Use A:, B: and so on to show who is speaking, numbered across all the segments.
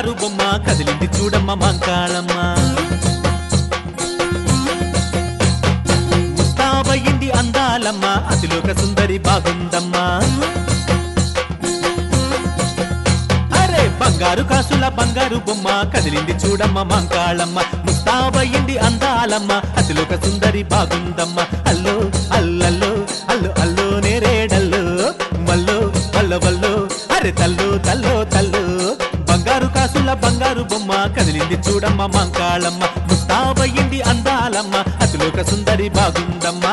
A: బంగారు బొమ్మ కదిలింది చూడమ్మ మంకాళమ్మ ముస్తాబయ్యింది అందాలమ్మ అతిలోక సుందరి బాగుందమ్మా అరే బంగారు కాసుల బంగారు బొమ్మ కదిలింది చూడమ్మ మంకాళమ్మ ముస్తాబయ్యింది అందాలమ్మ అతిలోక సుందరి బాగుందమ్మ అల్లో అల్లల్లో అల్లు అల్లో నేరేడల్లో మల్లో వల్ల వల్లో అరే తల్లు తల్లో తల్లు బంగారు కాసుల బంగారు బొమ్మ కదిలింది చూడమ్మ మంకాళమ్మ ముస్తాబయ్యింది అందాలమ్మ అతిలోక సుందరి బాగుందమ్మా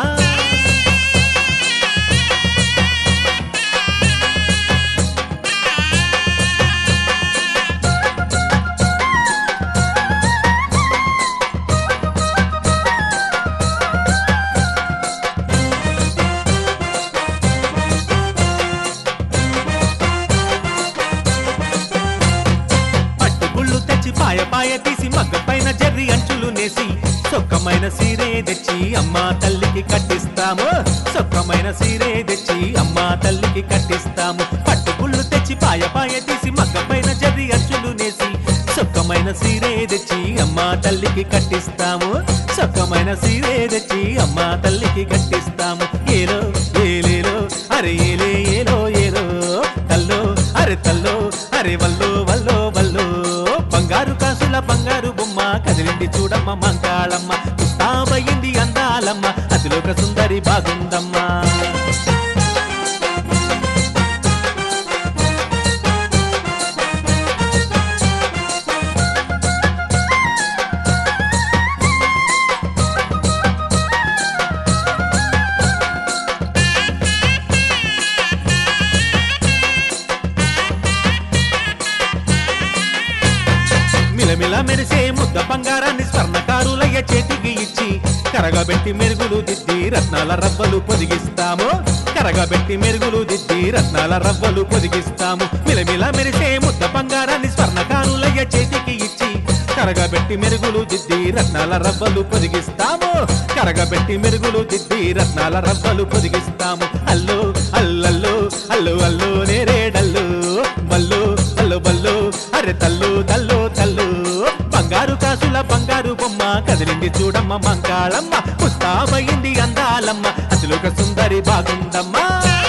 A: పట్టుకుళ్ళు తెచ్చి పాయ పాయ తీసి మగ్గ పైన జర్రి అంచులు నేసి సొక్కమైన సీరే తెచ్చి అమ్మా తల్లికి కట్టిస్తాము సొక్కమైన సీరే తెచ్చి అమ్మా తల్లికి కట్టిస్తాము పట్టుకుళ్ళు తెచ్చి పాయ పాయ తీసి మగ్గ పైన జర్రి అంచులు నేసి సొక్కమైన సీరే తెచ్చి అమ్మా తల్లికి కట్టిస్తాము సొక్కమైన సీరే తెచ్చి అమ్మా తల్లికి కట్టిస్తాము ఏలో ఏలేలో అరే ఏలే ఏలో ఏలో తల్లో అరే తల్లో అరే వల్లో వల్లో వల్లో బంగారు కాసుల బంగారు బొమ్మ కదిలింది చూడమ్మ మంకాళమ్మ ముస్తాబయ్యింది అందాలమ్మ అతిలోక సుందరి బాగుందమ్మా మిలమిల మెరిసే ముద్ద బంగారాన్ని స్వర్ణకారులయ్య చేతికి ఇచ్చి కరగబెట్టి మెరుగులు దిద్ది రత్నాల రవ్వలు పొదిగిస్తాము కరగబెట్టి మెరుగులు దిద్ది రత్నాల రవ్వలు పొదిగిస్తాము మిలమిల మెరిసే ముద్ద బంగారాన్ని స్వర్ణకారులయ్య చేతికి ఇచ్చి కరగబెట్టి మెరుగులు దిద్ది రత్నాల రవ్వలు పొదిగిస్తాము కరగబెట్టి మెరుగులు దిద్ది రత్నాల రవ్వలు పొదిగిస్తాము అల్లో అల్లల్లో అల్లు అల్లు నేరేడల్లు బల్లు అల్లు బల్లు అరే తల్లు తల్లు తల్లు బంగారు కాసుల బంగారు బొమ్మ కదిలింది చూడమ్మ మంకాళమ్మ ముస్తాబయింది అందాలమ్మ అసలుక సుందరి బాగుందమ్మా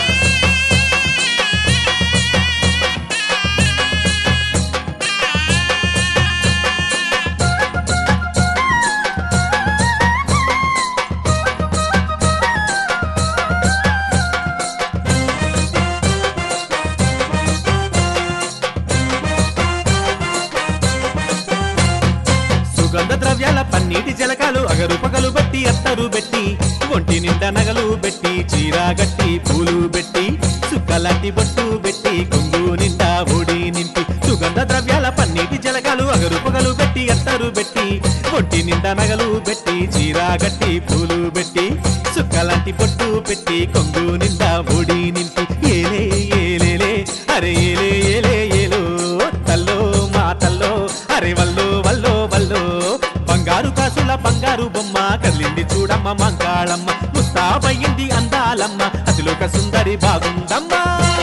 A: సుగంధ ద్రవ్యాల పన్నీటి జలకాలు అగరు పగలు బట్టి అత్తరు పెట్టి ఒంటి నిండా నగలు పెట్టి చీర గట్టి పూలు పెట్టి సుక్కలాంటి బొట్టు పెట్టి కొంగు నిండా ఒడి నింపి సుగంధ ద్రవ్యాల పన్నీటి జలకాలు అగరు పగలు పెట్టి అత్తరు పెట్టి ఒంటి నిండా నగలు పెట్టి చీర గట్టి పూలు పెట్టి సుక్కలాంటి బొట్టు పెట్టి కొంగు నిండా ఒడి నింపి ఏలే ఏలేలే అరే ఏలే ఏలే ఏలో తల్లో మా తల్లో అరే వల్లో వల్లో వల్లో బంగారు కాసుల బంగారు బొమ్మ కదిలింది చూడమ్మ మంకాళమ్మ ముస్తాబయ్యింది అందాలమ్మ అతిలోక సుందరి బాగుందమ్మా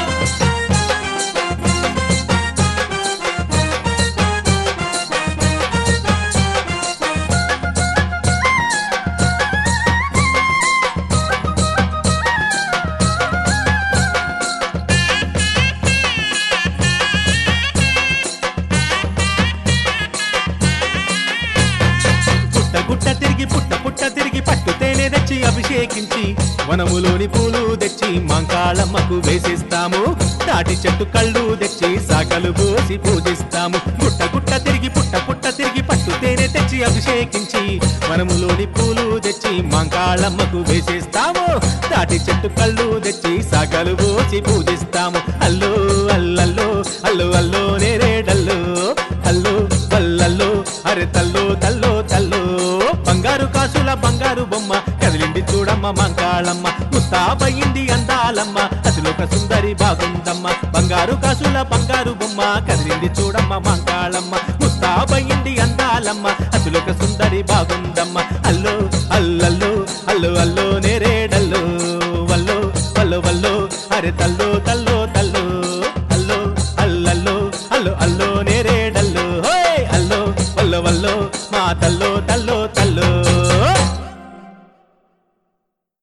A: గుట్ట గుట్ట తిరిగి పుట్ట పుట్ట తిరిగి పట్టు తేనె తెచ్చి అభిషేకించి వనములోని పూలు తెచ్చి మంకాళమ్మకు వేసిస్తాము తాటి చెట్టు కళ్ళు తెచ్చి సాకలు పోసి పూజిస్తాము గుట్ట గుట్ట తిరిగి పుట్ట పుట్ట తిరిగి పట్టు తేనె తెచ్చి అభిషేకించి వనములోని పూలు తెచ్చి మంకాళమ్మకు వేసేస్తాము తాటి చెట్టు కళ్ళు తెచ్చి సాకలు పోసి పూజిస్తాము అల్లో అల్లల్లో అల్లు అల్లో నేరేడల్లో అల్లో వల్లల్లో అరే తల్లో తల్లో తల్లో బంగారు కాసుల బంగారు బొమ్మ కదిలింది చూడమ్మ మంకాళమ్మ ముస్తాబయ్యింది అందాలమ్మ అసలొక సుందరి బాగుందమ్మ బంగారు కాసుల బంగారు బొమ్మ కదిలింది చూడమ్మ మంకాళమ్మ ముస్తాబయ్యింది అందాలమ్మ అసలొక సుందరి బాగుందమ్మ అల్లో అల్లల్లో అల్లు అల్లో నేరేడల్లో వల్లో వల్లో వల్లో అరే తల్లో తల్లో తల్లో అల్లో అల్లల్లో అల్లు అల్లో నేరేడల్లో తల్లో